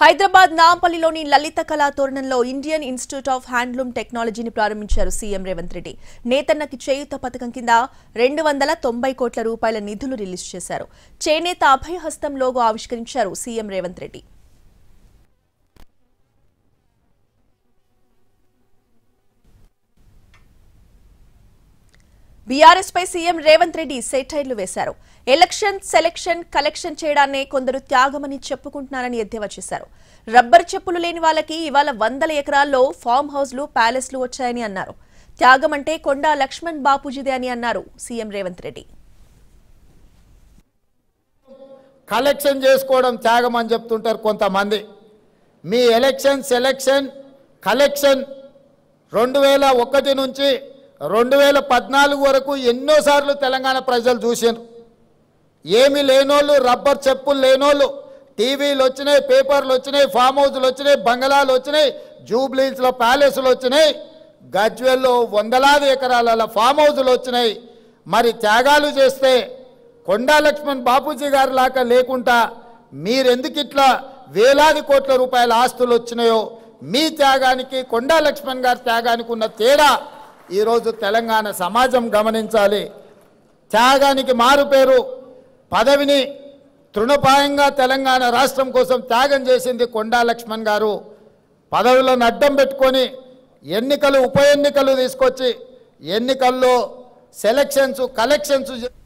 హైదరాబాద్ నాంపల్లిలోని లలిత కళా తోరణంలో Indian institute of handloom టెక్నాలజీని ప్రారంభించారు సీఎం రేవంత్ రెడ్డి నేతన్నకి చేయుత పథకం కింద రెండు వందల తొంభై కోట్ల రూపాయల నిధులు రిలీజ్ చేశారు చేనేత అభయహస్తం లోగో ఆవిష్కరించారు సీఎం రేవంత్ రెడ్డి బీఆర్ఎస్ పై సీఎం రేవంత్ రెడ్డి సెటైర్లు వేశారు ఎలక్షన్ సెలక్షన్ కలెక్షన్ చేయడాన్నే కొందరు త్యాగమని చెప్పుకుంటున్నారని ఎద్దేవా చేశారు రబ్బర్ చెప్పులు లేని వాళ్ళకి ఇవాళ వందల ఎకరాల్లో ఫామ్ హౌస్లు ప్యాలెస్లు వచ్చాయని అన్నారు త్యాగం అంటే కొండా లక్ష్మణ్ బాపూజీదే అని అన్నారు సీఎం రేవంత్ రెడ్డి కలెక్షన్ చేసుకోవడం త్యాగం అని చెప్తుంటారు కొంతమంది మీ ఎలక్షన్ సెలక్షన్ కలెక్షన్ రెండు వేల ఒకటి నుంచి రెండు వేల పద్నాలుగు వరకు ఎన్నోసార్లు తెలంగాణ ప్రజలు చూసారు ఏమి లేనోళ్ళు రబ్బర్ చెప్పులు లేనోళ్ళు టీవీలు వచ్చినాయి పేపర్లు వచ్చినాయి ఫామ్ హౌస్లు వచ్చినాయి బంగళాలు వచ్చినాయి జూబ్లీస్లో ప్యాలెస్లు వచ్చినాయి గజ్వెల్లో వందలాది ఎకరాల ఫామ్ హౌస్లు వచ్చినాయి మరి త్యాగాలు చేస్తే కొండా లక్ష్మణ్ బాపూజీ గారి లాగా లేకుండా మీరెందుకు ఇట్లా వేలాది కోట్ల రూపాయల ఆస్తులు వచ్చినాయో మీ త్యాగానికి కొండా లక్ష్మణ్ గారి త్యాగానికి ఉన్న తేడా ఈరోజు తెలంగాణ సమాజం గమనించాలి త్యాగానికి మారు పేరు పదవిని తృణపాయంగా తెలంగాణ రాష్ట్రం కోసం త్యాగం చేసింది కొండా లక్ష్మణ్ గారు పదవులను అడ్డం పెట్టుకొని ఎన్నికలు ఉప ఎన్నికలు తీసుకొచ్చి ఎన్నికల్లో సెలక్షన్స్ కలెక్షన్స్